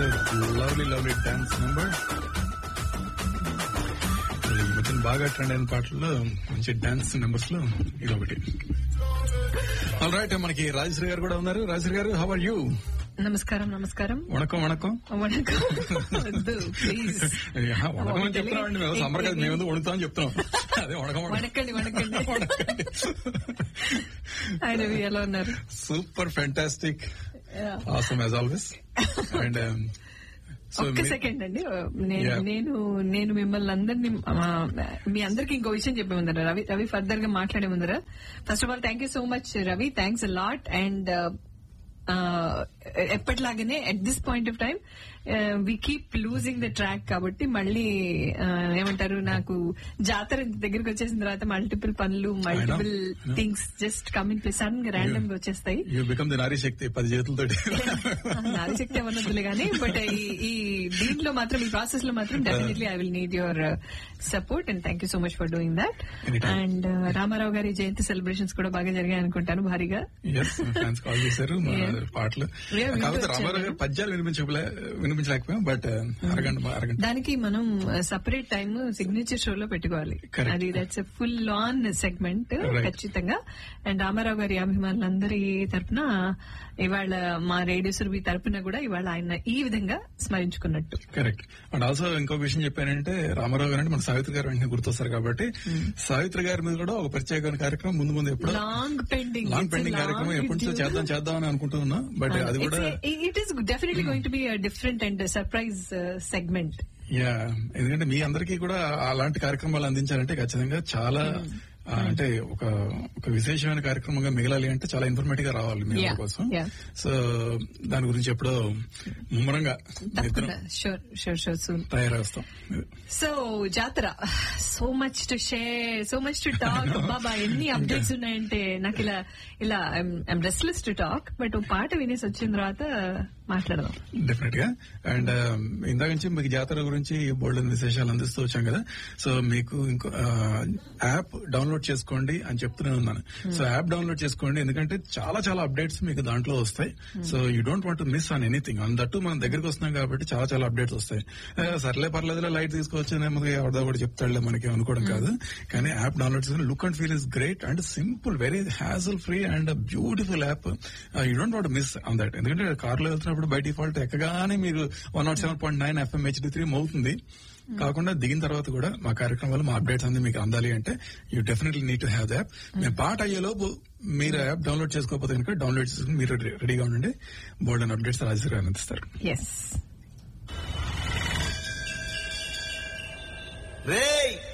Lovely lovely dance number ఈ మధ్యన బాగా ట్రెండ్ అయిన పాటల్లో మంచి డాన్స్ నెంబర్స్ లో ఇది ఒకటి ఆల్ రైట్ మనకి రాజశ్రీ గారు కూడా ఉన్నారు రాజశ్రీ గారు హౌ ఆర్ యూ నమస్కారం నమస్కారం వణకం వణకం వణకం వద్దు ప్లీజ్ యా, వణకం అని చెప్తున్నామండి మేము సమ్మర్ కదా మేము వణుకుతామని చెప్తున్నాం అదే వణకం వణకండి వణకండి ఆయన రవి ఎలా ఉన్నారు super fantastic awesome as always and so ఒక్క సెకండ్ అండి నేను Yeah. నేను నేను మిమ్మల్ని అందరినీ ఆ, మీ అందరికి ఇంకో విషయం చెప్పే ముందర రవి రవి ఫర్దర్ గా మాట్లాడే ముందర first of all thank you so much Ravi thanks lot and ఎప్పటిలాగానే at this point of time we keep losing the track కాబట్టి మళ్ళీ ఆ, ఏమంటారు నాకు జాతర దగ్గరికి వచ్చేసిన తర్వాత మల్టిపుల్ పనులు multiple know. Things just coming sudden గా ర్యాండమ్ గా వచ్చేస్తాయి యూ బికమ్ ది నారీ శక్తి పది చేతులతో నాది శక్తి అవ్వనొద్దులే కానీ బట్ ఈ ఈ దీంట్లో మాత్రం ఈ ప్రాసెస్ లో మాత్రం definitely I will need your support and thank you so much for doing that Anytime. And Ramarao గారి జయంతి సెలబ్రేషన్స్ కూడా బాగా జరిగాయి అనుకుంటాను భారీగా ఎస్ ఫ్యాన్స్ కాల్ చేశారు మా Yeah. పాటలు Yeah, వింటూ కాకపోతే వచ్చాను. రామారావు గారు పద్యాలు వినిపించలే వినిపించలేకపోయాం బట్ అరగంట అరగంట దానికి మనం సపరేట్ టైమ్ సిగ్నేచర్ షోలో పెట్టుకోవాలి Correct. అది that's full on segment Right. ఖచ్చితంగా అండ్ రామారావు గారి అభిమానులందరి తరపున ఇవాళ మా రేడియో సురభి తరపున కూడా ఇవాళ ఆయన ఈ విధంగా స్మరించుకున్నట్టు కరెక్ట్ అండ్ ఆల్సో ఇంకో విషయం చెప్పానంటే రామారావు గారు అంటే మన సావిత్రి గారు వెంటనే గుర్తొస్తారు కాబట్టి సావిత్రి గారి మీద కూడా ఒక ప్రత్యేకమైన కార్యక్రమం ముందు ముందు ఎప్పుడు లాంగ్ పెండింగ్ లాంగ్ పెండింగ్ కార్యక్రమం ఎప్పటి నుంచో చేద్దాం చేద్దాం అని అనుకుంటూ ఉన్నా బట్ అది కూడా it is definitely going to be different and surprise segment yeah ఎందుకంటే మీ అందరికీ కూడా అలాంటి కార్యక్రమాలు అందించాలంటే ఖచ్చితంగా చాలా ఆ, అంటే ఒక ఒక విశేషమైన కార్యక్రమంగా మిగలాలి అంటే చాలా ఇన్ఫర్మేటివ్ గా రావాలి మీ అందరి Yeah, కోసం yeah. సో దాని గురించి ఎప్పుడో ముమ్మరంగా తప్పకుండా షూర్ షూర్ షూర్ సూన్ తయారవుస్తాం సో జాతర so much to share so much to talk బాబా ఎన్ని అప్డేట్స్ ఉన్నాయంటే నాకు ఇలా ఇలా I'm restless to talk but పాట వినేసి వచ్చిన తర్వాత మాట్లాడదాం డెఫినెట్ గా అండ్ ఇందాక నుంచి మీకు జాతర గురించి బోల్డెన్ విశేషాలు అందిస్తూ వచ్చాం కదా సో మీకు ఇంకో యాప్ డౌన్లోడ్ చేసుకోండి అని చెప్తూనే ఉన్నాను సో యాప్ డౌన్లోడ్ చేసుకోండి ఎందుకంటే చాలా చాలా అప్డేట్స్ మీకు దాంట్లో వస్తాయి so you don't want miss on anything అందట్టు మనం దగ్గరికి వస్తున్నాం కాబట్టి చాలా చాలా అప్డేట్స్ వస్తాయి ఆ, సర్లే పర్లేదులే లైట్ తీసుకోవచ్చు నెమ్మదిగా ఎవరిదో కూడా చెప్తాడులే మనకి అనుకోవడం కాదు కానీ యాప్ డౌన్లోడ్ చేసుకుని look and feel is great and simple very hassle free and beautiful app you don't want miss on that ఎందుకంటే కార్ లో వెళ్తున్నప్పుడు బై డిఫాల్ట్ ఎక్కగానే మీరు one nought seven point nine FM HD three అవుతుంది కాకుండా దిగిన తర్వాత కూడా మా కార్యక్రమాలు మా అప్డేట్స్ అన్ని మీకు అందాలి అంటే you definitely need to have the app మేము పాట అయ్యేలోపు మీరు యాప్ డౌన్లోడ్ చేసుకోకపోతే కనుక డౌన్లోడ్ చేసుకుని మీరు రెడీగా ఉండండి బోల్డ్ అండ్ అప్డేట్స్ రాజశేఖర్ గారు అందిస్తారు ఎస్ రేయ్